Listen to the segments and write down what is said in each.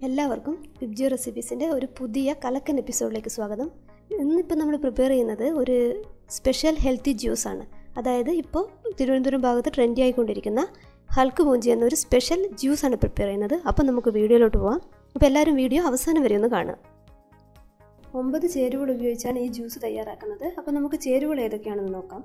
എല്ലാവർക്കും പിബ്ജി റെസിപ്പീസിൻ്റെ ഒരു പുതിയ കലക്കൻ എപ്പിസോഡിലേക്ക് സ്വാഗതം ഇന്നിപ്പോൾ നമ്മൾ പ്രിപ്പയർ ചെയ്യുന്നത് ഒരു സ്പെഷ്യൽ ഹെൽത്തി ജ്യൂസാണ് അതായത് ഇപ്പോൾ തിരുവനന്തപുരം ഭാഗത്ത് ട്രെൻഡി ആയിക്കൊണ്ടിരിക്കുന്ന ഹൽക്ക് പൂഞ്ചി എന്നൊരു സ്പെഷ്യൽ ജ്യൂസാണ് പ്രിപ്പയർ ചെയ്യുന്നത് അപ്പോൾ നമുക്ക് വീഡിയോയിലോട്ട് പോവാം അപ്പോൾ എല്ലാവരും വീഡിയോ അവസാനം വരെ ഒന്ന് കാണാം ഒമ്പത് ചേരുവകൾ ഉപയോഗിച്ചാണ് ഈ ജ്യൂസ് തയ്യാറാക്കുന്നത് അപ്പോൾ നമുക്ക് ചേരുവകൾ ഏതൊക്കെയാണെന്ന് നോക്കാം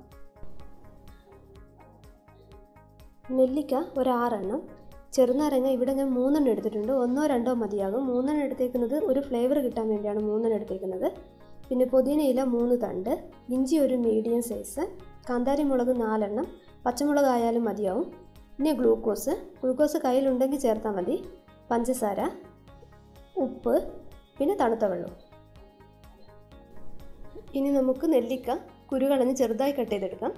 നെല്ലിക്ക ഒരു ആറെണ്ണം ചെറുനാരങ്ങ ഇവിടെ ഞാൻ മൂന്നെണ്ണം എടുത്തിട്ടുണ്ട് ഒന്നോ രണ്ടോ മതിയാകും മൂന്നെണ്ണം എടുത്തേക്കുന്നത് ഒരു ഫ്ലേവർ കിട്ടാൻ വേണ്ടിയാണ് മൂന്നെണ്ണം എടുത്തേക്കുന്നത് പിന്നെ പുതിനയില മൂന്ന് തണ്ട് ഇഞ്ചി ഒരു മീഡിയം സൈസ് കാന്താരി മുളക് നാലെണ്ണം പച്ചമുളക് ആയാലും മതിയാവും പിന്നെ ഗ്ലൂക്കോസ് ഗ്ലൂക്കോസ് കയ്യിലുണ്ടെങ്കിൽ ചേർത്താൽ മതി പഞ്ചസാര ഉപ്പ് പിന്നെ തണുത്ത വെള്ളം ഇനി നമുക്ക് നെല്ലിക്ക കുരുകളഞ്ഞ് ചെറുതായി കട്ട് ചെയ്തെടുക്കാം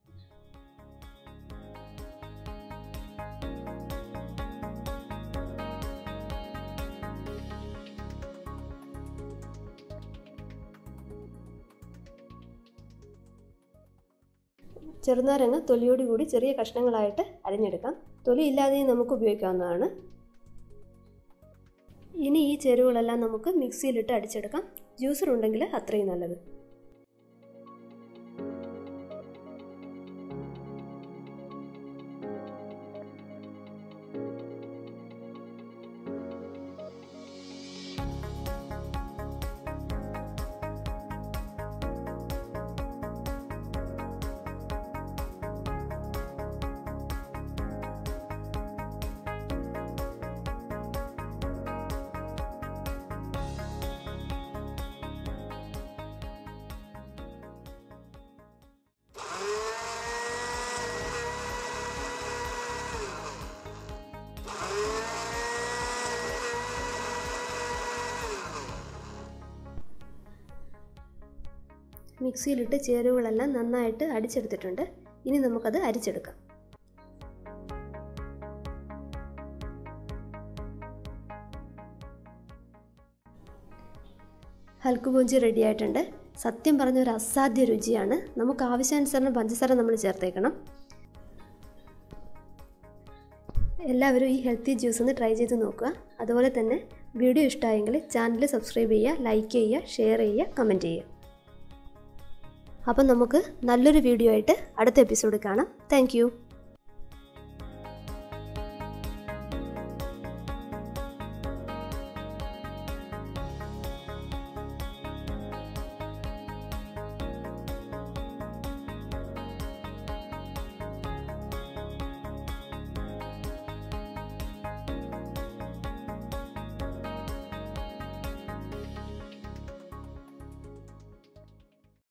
ചെറുനാരങ്ങ തൊലിയോട് കൂടി ചെറിയ കഷ്ണങ്ങളായിട്ട് അരിഞ്ഞെടുക്കാം തൊലി ഇല്ലാതെയും നമുക്ക് ഉപയോഗിക്കാവുന്നതാണ് ഇനി ഈ ചേരുവകളെല്ലാം നമുക്ക് മിക്സിയിലിട്ട് അടിച്ചെടുക്കാം ജ്യൂസർ ഉണ്ടെങ്കിൽ അത്രയും നല്ലത് മിക്സിയിലിട്ട് ചേരുവകളെല്ലാം നന്നായിട്ട് അടിച്ചെടുത്തിട്ടുണ്ട് ഇനി നമുക്കത് അരിച്ചെടുക്കാം ഹൽക്കുപൂഞ്ചി റെഡി ആയിട്ടുണ്ട് സത്യം പറഞ്ഞ ഒരു അസാധ്യ രുചിയാണ് നമുക്ക് ആവശ്യാനുസരണം പഞ്ചസാര നമ്മൾ ചേർത്തേക്കണം എല്ലാവരും ഈ ഹെൽത്തി ജ്യൂസ് ഒന്ന് ട്രൈ ചെയ്ത് നോക്കുക അതുപോലെ തന്നെ വീഡിയോ ഇഷ്ടമായെങ്കിൽ ചാനൽ സബ്സ്ക്രൈബ് ചെയ്യുക ലൈക്ക് ചെയ്യുക ഷെയർ ചെയ്യുക കമൻറ്റ് ചെയ്യുക അപ്പം നമുക്ക് നല്ലൊരു വീഡിയോ ആയിട്ട് അടുത്ത എപ്പിസോഡ് കാണാം താങ്ക്